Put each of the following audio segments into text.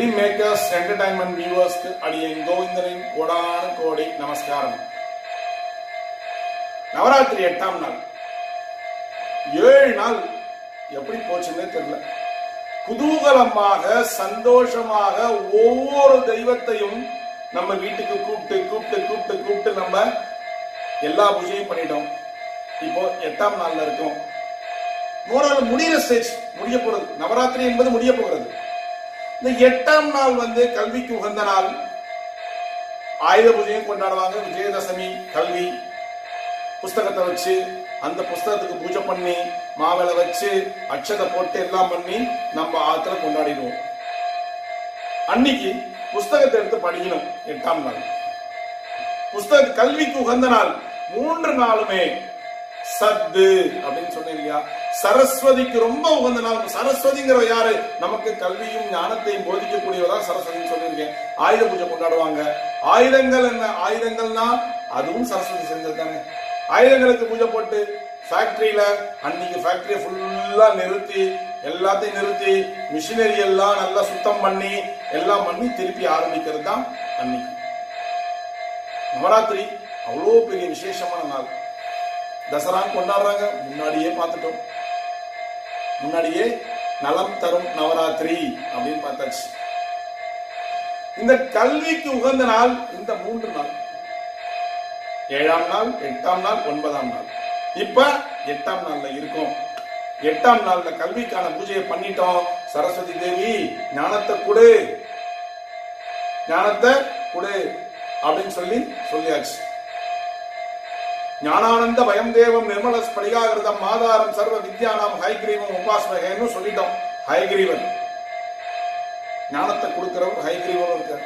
dream Makers entertainment வியூவர்ஸ்க்கு அடியேன் கோவிந்தனின் கோடான கோடி நமஸ்காரம் நவராத்திரி எட்டாம் நாள் ஏழு நாள் எப்படி போச்சுன்னே தெரியல குதூகலமாக சந்தோஷமாக ஒவ்வொரு தெய்வத்தையும் நம்ம வீட்டுக்கு கூப்பிட்டு கூப்பிட்டு கூப்பிட்டு கூப்பிட்டு நம்ம எல்லா பூஜையும் பண்ணிட்டோம் இப்போ எட்டாம் நாள்ல இருக்கோம் மூணாவது முடிகிற ஸ்டேஜ் முடிய போறது நவராத்திரி என்பது முடிய போகிறது இந்த எட்டாம் நாள் வந்து கல்விக்கு உகந்த நாள் ஆயுத பூஜையும் கொண்டாடுவாங்க விஜயதசமி கல்வி புஸ்தகத்தை வச்சு அந்த புஸ்தகத்துக்கு பூஜை பண்ணி மாவிளை வச்சு அட்சதை போட்டு எல்லாம் பண்ணி நம்ம ஆத்துல கொண்டாடிடுவோம் அன்னைக்கு புஸ்தகத்தை எடுத்து படிக்கணும் எட்டாம் நாள் புஸ்தக கல்விக்கு உகந்த நாள் மூன்று நாளுமே சத்து அப்படின்னு சொன்னேன் இல்லையா சரஸ்வதிக்கு ரொம்ப உகந்த நாள் சரஸ்வதிங்கிற யாரு நமக்கு கல்வியும் ஞானத்தையும் போதிக்கக்கூடியவதா சரஸ்வதின்னு சொல்லியிருக்கேன் ஆயுத பூஜை கொண்டாடுவாங்க ஆயுதங்கள் என்ன ஆயுதங்கள்னா அதுவும் சரஸ்வதி செஞ்சது தானே ஆயுதங்களுக்கு பூஜை போட்டு ஃபேக்டரியில அன்னைக்கு ஃபேக்டரியை ஃபுல்லா நிறுத்தி எல்லாத்தையும் நிறுத்தி மிஷினரி எல்லாம் நல்லா சுத்தம் பண்ணி எல்லாம் பண்ணி திருப்பி ஆரம்பிக்கிறது தான் அன்னைக்கு நவராத்திரி அவ்வளோ பெரிய விசேஷமான நாள் தசரா கொண்டாடுறாங்க முன்னாடியே பார்த்துட்டோம் முன்னாடியே நலம் தரும் நவராத்திரி அப்படின்னு பார்த்தாச்சு இந்த கல்விக்கு உகந்த நாள் இந்த மூன்று நாள் ஏழாம் நாள் எட்டாம் நாள் ஒன்பதாம் நாள் இப்ப எட்டாம் நாள்ல இருக்கோம் எட்டாம் நாள்ல கல்விக்கான பூஜையை பண்ணிட்டோம் சரஸ்வதி தேவி ஞானத்தை கொடு ஞானத்தை கொடு அப்படின்னு சொல்லி சொல்லியாச்சு ஞானானந்த பயம் தேவம் நிர்மல ஸ்படிகாகிருதம் மாதாரம் சர்வ வித்யானாம் ஹைகிரீவம் உபாஸ்மகேன்னு சொல்லிட்டோம் ஹைகிரீவன் ஞானத்தை கொடுக்கிறவர் ஹைகிரீவன் இருக்கார்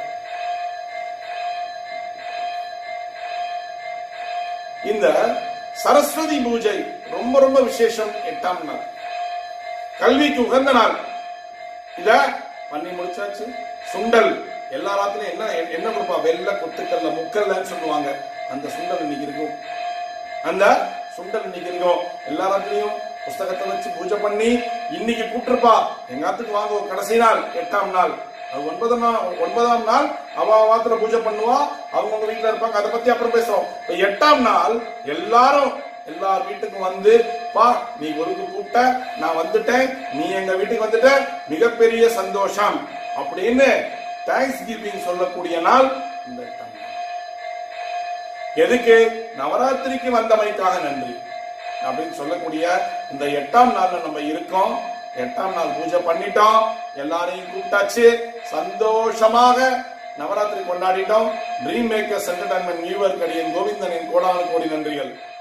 இந்த சரஸ்வதி பூஜை ரொம்ப ரொம்ப விசேஷம் எட்டாம் நாள் கல்விக்கு உகந்த நாள் இத பண்ணி முடிச்சாச்சு சுண்டல் எல்லா ராத்திரியும் என்ன என்ன கொடுப்பா வெள்ளை கொத்துக்கல்ல முக்கல்லன்னு சொல்லுவாங்க அந்த சுண்டல் இன்னைக்கு இருக்கும் அந்த சுண்டல் இன்னைக்கு இருக்கும் எல்லா ராத்திரியும் புஸ்தகத்தை வச்சு பூஜை பண்ணி இன்னைக்கு கூப்பிட்டுருப்பா எங்க ஆத்துக்கு வாங்க கடைசி நாள் எட்டாம் நாள் அது ஒன்பதாம் நாள் ஒன்பதாம் நாள் அவ வாத்துல பூஜை பண்ணுவா அவங்கவுங்க வீட்டுல இருப்பாங்க அதை பத்தி அப்புறம் பேசுறோம் இப்ப எட்டாம் நாள் எல்லாரும் எல்லார் வீட்டுக்கும் வந்து பா நீ ஒருக்கு கூப்பிட்ட நான் வந்துட்டேன் நீ எங்க வீட்டுக்கு வந்துட்ட மிகப்பெரிய சந்தோஷம் அப்படின்னு தேங்க்ஸ் கிவிங் சொல்லக்கூடிய நாள் இந்த எட்டாம் நாள் எதுக்கு நவராத்திரிக்கு வந்தமைக்காக நன்றி அப்படின்னு சொல்லக்கூடிய இந்த எட்டாம் நாள்ல நம்ம இருக்கோம் எட்டாம் நாள் பூஜை பண்ணிட்டோம் எல்லாரையும் கூப்பிட்டாச்சு சந்தோஷமாக நவராத்திரி கொண்டாடிட்டோம் Dream Makers Entertainment new year கடியன் கோவிந்தனின் கோடானு கோடி நன்றிகள்